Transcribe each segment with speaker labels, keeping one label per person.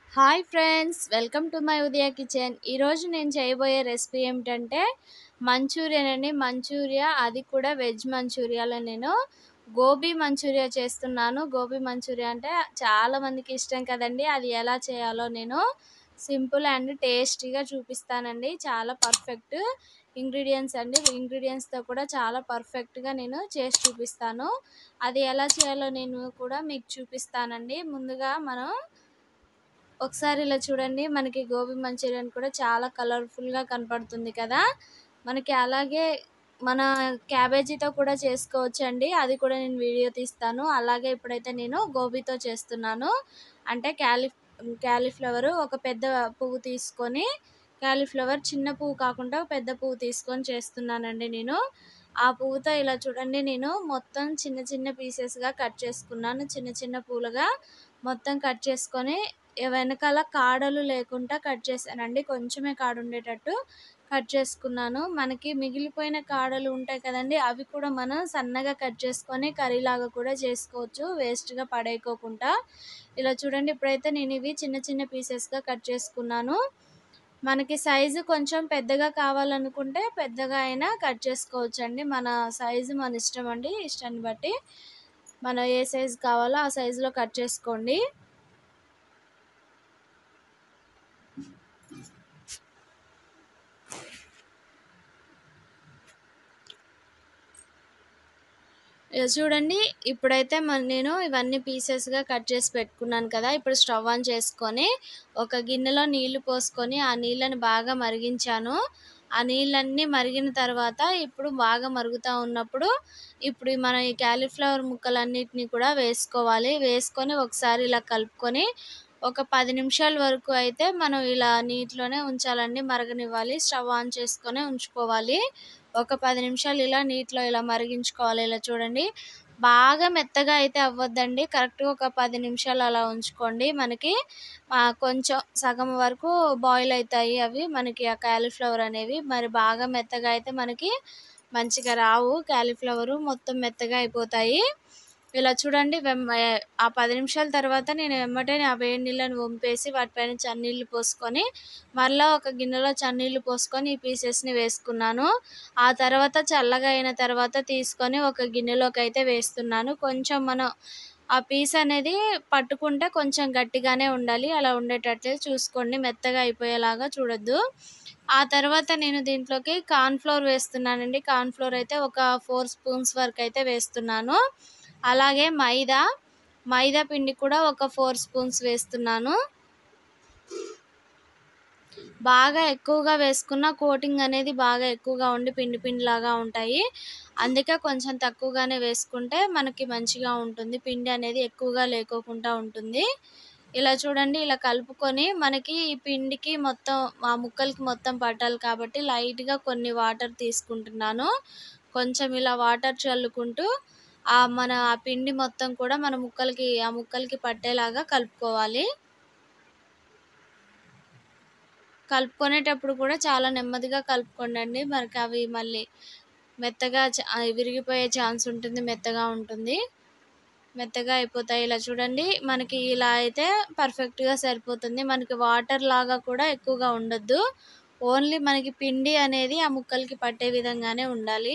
Speaker 1: Hi friends welcome to my Udaya kitchen ఈరోజు నేను చేయబోయే రెసిపీ ఏమిటంటే మంచూరియన్ అండి మంచూరియా అది కూడా వెజ్ మంచూరియాలో నేను గోబీ మంచూరియా చేస్తున్నాను గోబీ మంచూరియా అంటే చాలా మందికి ఇష్టం కదండి అది ఎలా చేయాలో నేను సింపుల్ అండ్ టేస్టీగా చూపిస్తానండి చాలా పర్ఫెక్ట్ ఇంగ్రీడియంట్స్ అండి ఇంగ్రీడియంట్స్తో కూడా చాలా పర్ఫెక్ట్గా నేను చేసి చూపిస్తాను అది ఎలా చేయాలో నేను కూడా మీకు చూపిస్తానండి ముందుగా మనం ఒకసారి ఇలా చూడండి మనకి గోబీ మంచూరియన్ కూడా చాలా కలర్ఫుల్గా కనపడుతుంది కదా మనకి అలాగే మన క్యాబేజీతో కూడా చేసుకోవచ్చు అండి అది కూడా నేను వీడియో తీస్తాను అలాగే ఇప్పుడైతే నేను గోబీతో చేస్తున్నాను అంటే క్యాలి క్యాలీఫ్లవర్ ఒక పెద్ద పువ్వు తీసుకొని క్యాలీఫ్లవర్ చిన్న పువ్వు కాకుండా పెద్ద పువ్వు తీసుకొని చేస్తున్నానండి నేను ఆ పువ్వుతో ఇలా చూడండి నేను మొత్తం చిన్న చిన్న పీసెస్గా కట్ చేసుకున్నాను చిన్న చిన్న పూలుగా మొత్తం కట్ చేసుకొని వెనకాల కాడలు లేకుండా కట్ చేశానండి కొంచెమే కాడ ఉండేటట్టు కట్ చేసుకున్నాను మనకి మిగిలిపోయిన కాడలు ఉంటాయి కదండి అవి కూడా మనం సన్నగా కట్ చేసుకొని కర్రీలాగా కూడా చేసుకోవచ్చు వేస్ట్గా పడేయకోకుండా ఇలా చూడండి ఇప్పుడైతే నేను ఇవి చిన్న చిన్న పీసెస్గా కట్ చేసుకున్నాను మనకి సైజు కొంచెం పెద్దగా కావాలనుకుంటే పెద్దగా అయినా కట్ చేసుకోవచ్చు అండి మన సైజు మన ఇష్టం అండి ఇష్టాన్ని బట్టి మనం ఏ సైజు కావాలో ఆ సైజులో కట్ చేసుకోండి చూడండి ఇప్పుడైతే మన నేను ఇవన్నీ పీసెస్గా కట్ చేసి పెట్టుకున్నాను కదా ఇప్పుడు స్టవ్ ఆన్ చేసుకొని ఒక గిన్నెలో నీళ్లు పోసుకొని ఆ నీళ్ళని బాగా మరిగించాను ఆ నీళ్ళన్నీ మరిగిన తర్వాత ఇప్పుడు బాగా మరుగుతూ ఉన్నప్పుడు ఇప్పుడు మన ఈ క్యాలీఫ్లవర్ ముక్కలన్నిటిని కూడా వేసుకోవాలి వేసుకొని ఒకసారి ఇలా కలుపుకొని ఒక పది నిమిషాల వరకు అయితే మనం ఇలా నీటిలోనే ఉంచాలండి మరగనివ్వాలి స్టవ్ ఆన్ చేసుకొని ఉంచుకోవాలి ఒక పది నిమిషాలు ఇలా నీటిలో ఇలా మరిగించుకోవాలి ఇలా చూడండి బాగా మెత్తగా అయితే అవ్వద్దండి కరెక్ట్గా ఒక పది నిమిషాలు అలా ఉంచుకోండి మనకి కొంచెం సగం వరకు బాయిల్ అవుతాయి అవి మనకి ఆ క్యాలీఫ్లవర్ అనేవి మరి బాగా మెత్తగా అయితే మనకి మంచిగా రావు క్యాలీఫ్లవరు మొత్తం మెత్తగా అయిపోతాయి ఇలా చూడండి ఆ పది నిమిషాల తర్వాత నేను వెమ్మటే ఆ వేడి నీళ్ళని వంపేసి వాటిపైన చన్నీళ్ళు పోసుకొని మళ్ళీ ఒక గిన్నెలో చన్నీళ్ళు పోసుకొని ఈ పీసెస్ని వేసుకున్నాను ఆ తర్వాత చల్లగా అయిన తర్వాత తీసుకొని ఒక గిన్నెలోకి అయితే వేస్తున్నాను కొంచెం మనం ఆ పీస్ అనేది పట్టుకుంటే కొంచెం గట్టిగానే ఉండాలి అలా ఉండేటట్లే చూసుకోండి మెత్తగా అయిపోయేలాగా చూడొద్దు ఆ తర్వాత నేను దీంట్లోకి కార్న్ఫ్లోర్ వేస్తున్నానండి కార్న్ఫ్లోర్ అయితే ఒక ఫోర్ స్పూన్స్ వరకు అయితే వేస్తున్నాను అలాగే మైదా మైదా పిండి కూడా ఒక ఫోర్ స్పూన్స్ వేస్తున్నాను బాగా ఎక్కువగా వేసుకున్న కోటింగ్ అనేది బాగా ఎక్కువగా ఉండి పిండి పిండి లాగా ఉంటాయి అందుకే కొంచెం తక్కువగానే వేసుకుంటే మనకి మంచిగా ఉంటుంది పిండి అనేది ఎక్కువగా లేకోకుండా ఉంటుంది ఇలా చూడండి ఇలా కలుపుకొని మనకి ఈ పిండికి మొత్తం ఆ ముక్కలకి మొత్తం పట్టాలి కాబట్టి లైట్గా కొన్ని వాటర్ తీసుకుంటున్నాను కొంచెం ఇలా వాటర్ చల్లుకుంటూ ఆ మన ఆ పిండి మొత్తం కూడా మన ముక్కలకి ఆ ముక్కలకి పట్టేలాగా కలుపుకోవాలి కలుపుకునేటప్పుడు కూడా చాలా నెమ్మదిగా కలుపుకోండి మనకి అవి మళ్ళీ మెత్తగా విరిగిపోయే ఛాన్స్ ఉంటుంది మెత్తగా ఉంటుంది మెత్తగా అయిపోతాయి ఇలా చూడండి మనకి ఇలా అయితే పర్ఫెక్ట్గా సరిపోతుంది మనకి వాటర్ లాగా కూడా ఎక్కువగా ఉండొద్దు ఓన్లీ మనకి పిండి అనేది ఆ ముక్కలకి పట్టే విధంగానే ఉండాలి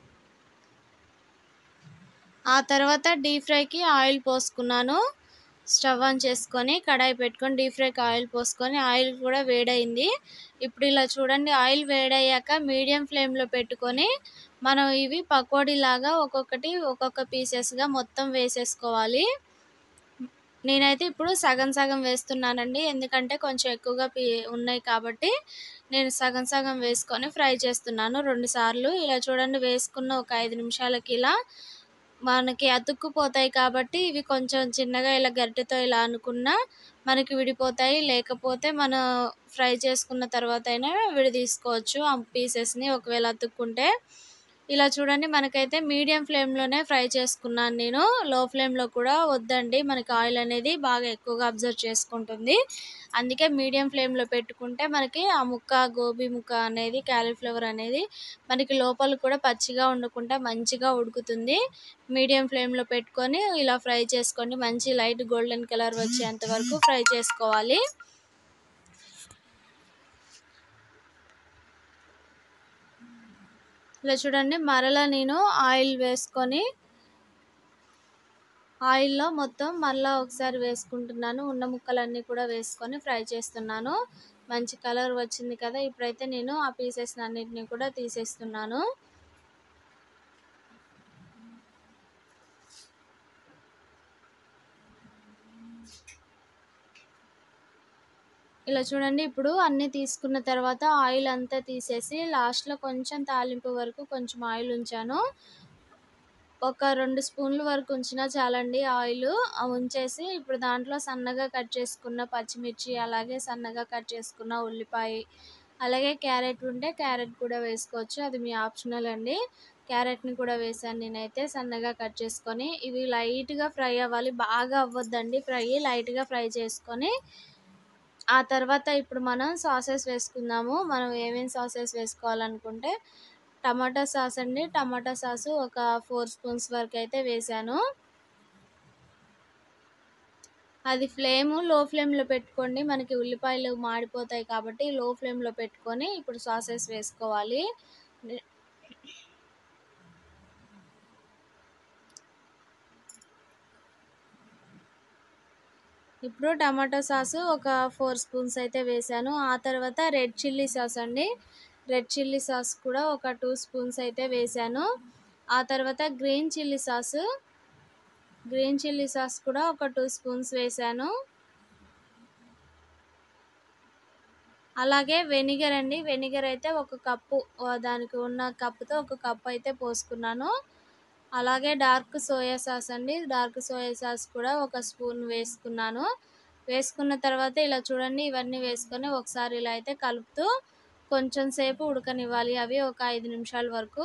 Speaker 1: ఆ తర్వాత డీప్ ఫ్రైకి ఆయిల్ పోసుకున్నాను స్టవ్ ఆన్ చేసుకొని కడాయి పెట్టుకొని డీప్ ఫ్రైకి ఆయిల్ పోసుకొని ఆయిల్ కూడా వేడైంది ఇప్పుడు ఇలా చూడండి ఆయిల్ వేడయ్యాక మీడియం ఫ్లేమ్లో పెట్టుకొని మనం ఇవి పకోడీ లాగా ఒక్కొక్కటి ఒక్కొక్క పీసెస్గా మొత్తం వేసేసుకోవాలి నేనైతే ఇప్పుడు సగం సగం వేస్తున్నానండి ఎందుకంటే కొంచెం ఎక్కువగా పీ ఉన్నాయి కాబట్టి నేను సగం సగం వేసుకొని ఫ్రై చేస్తున్నాను రెండు సార్లు ఇలా చూడండి వేసుకున్న ఒక ఐదు నిమిషాలకి ఇలా మనకి అతుక్కుపోతాయి కాబట్టి ఇవి కొంచెం చిన్నగా ఇలా గరిటెతో ఇలా అనుకున్నా మనకి విడిపోతాయి లేకపోతే మనం ఫ్రై చేసుకున్న తర్వాత అయినా విడి తీసుకోవచ్చు ఆ పీసెస్ని ఒకవేళ అతుక్కుంటే ఇలా చూడండి మనకైతే మీడియం ఫ్లేమ్లోనే ఫ్రై చేసుకున్నాను నేను లో ఫ్లేమ్లో కూడా వద్దండి మనకి ఆయిల్ అనేది బాగా ఎక్కువగా అబ్జర్వ్ చేసుకుంటుంది అందుకే మీడియం ఫ్లేమ్లో పెట్టుకుంటే మనకి ఆ ముక్క గోబీ ముక్క అనేది క్యాలీఫ్లవర్ అనేది మనకి లోపల కూడా పచ్చిగా ఉండకుండా మంచిగా ఉడుకుతుంది మీడియం ఫ్లేమ్లో పెట్టుకొని ఇలా ఫ్రై చేసుకోండి మంచి లైట్ గోల్డెన్ కలర్ వచ్చేంత వరకు ఫ్రై చేసుకోవాలి ఇలా చూడండి మరలా నేను ఆయిల్ వేసుకొని ఆయిల్లో మొత్తం మళ్ళీ ఒకసారి వేసుకుంటున్నాను ఉన్న ముక్కలన్నీ కూడా వేసుకొని ఫ్రై చేస్తున్నాను మంచి కలర్ వచ్చింది కదా ఇప్పుడైతే నేను ఆ పీసెస్ అన్నిటిని కూడా తీసేస్తున్నాను ఇలా చూడండి ఇప్పుడు అన్నీ తీసుకున్న తర్వాత ఆయిల్ అంతా తీసేసి లాస్ట్లో కొంచెం తాలింపు వరకు కొంచెం ఆయిల్ ఉంచాను ఒక రెండు స్పూన్ల వరకు ఉంచినా చాలండి ఆయిల్ ఉంచేసి ఇప్పుడు దాంట్లో సన్నగా కట్ చేసుకున్న పచ్చిమిర్చి అలాగే సన్నగా కట్ చేసుకున్న ఉల్లిపాయ అలాగే క్యారెట్ ఉంటే క్యారెట్ కూడా వేసుకోవచ్చు అది మీ ఆప్షనల్ అండి క్యారెట్ని కూడా వేసాను నేనైతే సన్నగా కట్ చేసుకొని ఇవి లైట్గా ఫ్రై అవ్వాలి బాగా అవ్వద్దండి ఫ్రై లైట్గా ఫ్రై చేసుకొని ఆ తర్వాత ఇప్పుడు మనం సాసెస్ వేసుకుందాము మనం ఏమేమి సాసెస్ వేసుకోవాలనుకుంటే టమాటా సాస్ అండి టమాటా సాసు ఒక ఫోర్ స్పూన్స్ వరకు అయితే వేసాను అది ఫ్లేమ్ లో ఫ్లేమ్లో పెట్టుకోండి మనకి ఉల్లిపాయలు మాడిపోతాయి కాబట్టి లో ఫ్లేమ్లో పెట్టుకొని ఇప్పుడు సాసెస్ వేసుకోవాలి ఇప్పుడు టమాటో సాసు ఒక ఫోర్ స్పూన్స్ అయితే వేసాను ఆ తర్వాత రెడ్ చిల్లీ సాస్ అండి రెడ్ చిల్లీ సాస్ కూడా ఒక టూ స్పూన్స్ అయితే వేసాను ఆ తర్వాత green chilli sauce green chilli sauce కూడా ఒక టూ స్పూన్స్ వేసాను అలాగే వెనిగర్ అండి వెనిగర్ అయితే ఒక కప్పు దానికి ఉన్న కప్పుతో ఒక కప్పు అయితే పోసుకున్నాను అలాగే డార్క్ సోయా సాస్ అండి డార్క్ సోయా సాస్ కూడా ఒక స్పూన్ వేసుకున్నాను వేసుకున్న తర్వాత ఇలా చూడండి ఇవన్నీ వేసుకొని ఒకసారి ఇలా అయితే కలుపుతూ కొంచెం సేపు ఉడకనివ్వాలి అవి ఒక ఐదు నిమిషాల వరకు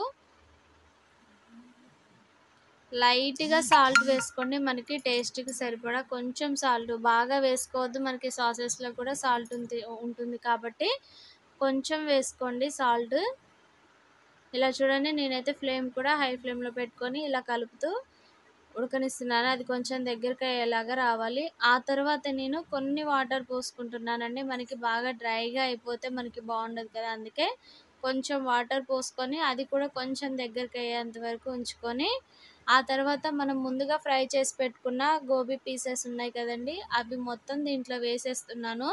Speaker 1: లైట్గా సాల్ట్ వేసుకోండి మనకి టేస్ట్కి సరిపడా కొంచెం సాల్ట్ బాగా వేసుకోవద్దు మనకి సాసెస్లో కూడా సాల్ట్ ఉంటుంది కాబట్టి కొంచెం వేసుకోండి సాల్ట్ ఇలా చూడండి నేనైతే ఫ్లేమ్ కూడా హై ఫ్లేమ్లో పెట్టుకొని ఇలా కలుపుతూ ఉడకనిస్తున్నాను అది కొంచెం దగ్గరికి అయ్యేలాగా రావాలి ఆ తర్వాత నేను కొన్ని వాటర్ పోసుకుంటున్నానండి మనకి బాగా డ్రైగా అయిపోతే మనకి బాగుండదు కదా అందుకే కొంచెం వాటర్ పోసుకొని అది కూడా కొంచెం దగ్గరికి అయ్యేంత వరకు ఉంచుకొని ఆ తర్వాత మనం ముందుగా ఫ్రై చేసి పెట్టుకున్న గోబీ పీసెస్ ఉన్నాయి కదండి అవి మొత్తం దీంట్లో వేసేస్తున్నాను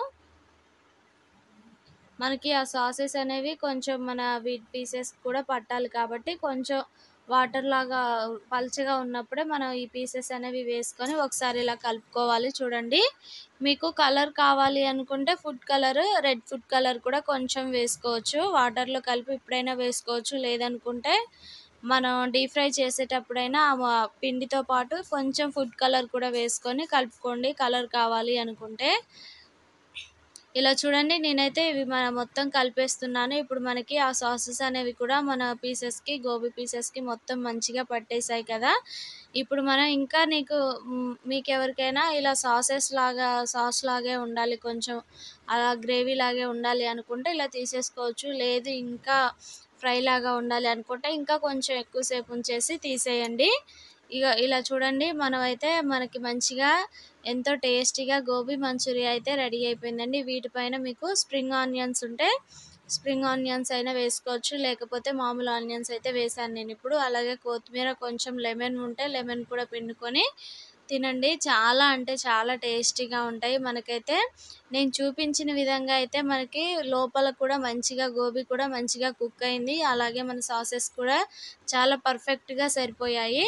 Speaker 1: మనకి ఆ సాసెస్ అనేవి కొంచెం మన వీట్ పీసెస్ కూడా పట్టాలి కాబట్టి కొంచెం వాటర్ లాగా పల్చగా ఉన్నప్పుడే మనం ఈ పీసెస్ అనేవి వేసుకొని ఒకసారి ఇలా కలుపుకోవాలి చూడండి మీకు కలర్ కావాలి అనుకుంటే food colour red food colour కూడా కొంచెం వేసుకోవచ్చు వాటర్లో కలిపి ఇప్పుడైనా వేసుకోవచ్చు లేదనుకుంటే మనం డీప్ ఫ్రై చేసేటప్పుడైనా పిండితో పాటు కొంచెం ఫుడ్ కలర్ కూడా వేసుకొని కలుపుకోండి కలర్ కావాలి అనుకుంటే ఇలా చూడండి నేనైతే ఇవి మన మొత్తం కలిపేస్తున్నాను ఇప్పుడు మనకి ఆ సాసెస్ అనేవి కూడా మన పీసెస్కి గోబీ పీసెస్కి మొత్తం మంచిగా పట్టేసాయి కదా ఇప్పుడు మనం ఇంకా నీకు మీకు ఎవరికైనా ఇలా సాసెస్ లాగా సాస్ లాగే ఉండాలి కొంచెం అలా గ్రేవీ లాగే ఉండాలి అనుకుంటే ఇలా తీసేసుకోవచ్చు లేదు ఇంకా ఫ్రై లాగా ఉండాలి అనుకుంటే ఇంకా కొంచెం ఎక్కువసేపు ఉంచేసి తీసేయండి ఇక ఇలా చూడండి మనమైతే మనకి మంచిగా ఎంతో టేస్టీగా గోబీ మంచూరియా అయితే రెడీ అయిపోయిందండి వీటిపైన మీకు స్ప్రింగ్ ఆనియన్స్ ఉంటే స్ప్రింగ్ ఆనియన్స్ అయినా వేసుకోవచ్చు లేకపోతే మామూలు ఆనియన్స్ అయితే వేసాను నేను ఇప్పుడు అలాగే కొత్తిమీర కొంచెం లెమన్ ఉంటే లెమన్ కూడా పిండుకొని తినండి చాలా అంటే చాలా టేస్టీగా ఉంటాయి మనకైతే నేను చూపించిన విధంగా అయితే మనకి లోపల కూడా మంచిగా గోబీ కూడా మంచిగా కుక్ అయింది అలాగే మన సాసెస్ కూడా చాలా పర్ఫెక్ట్గా సరిపోయాయి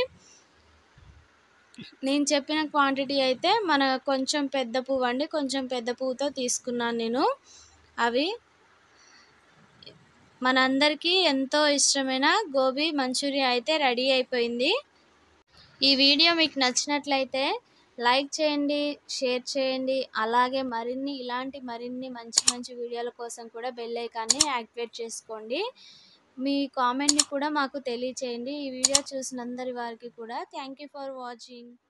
Speaker 1: నేను చెప్పిన క్వాంటిటీ అయితే మన కొంచెం పెద్ద పువ్వు అండి కొంచెం పెద్ద పువ్వుతో తీసుకున్నాను నేను అవి మనందరికీ ఎంతో ఇష్టమైన గోబీ మంచూరియా అయితే రెడీ అయిపోయింది ఈ వీడియో మీకు నచ్చినట్లయితే లైక్ చేయండి షేర్ చేయండి అలాగే మరిన్ని ఇలాంటి మరిన్ని మంచి మంచి వీడియోల కోసం కూడా బెల్ ఐకాన్ని యాక్టివేట్ చేసుకోండి మీ కామెంట్‌ని కూడా మాకు తెలియచేయండి. ఈ వీడియో చూసిన అందరి వారికి కూడా థాంక్ యూ ఫర్ వాచింగ్.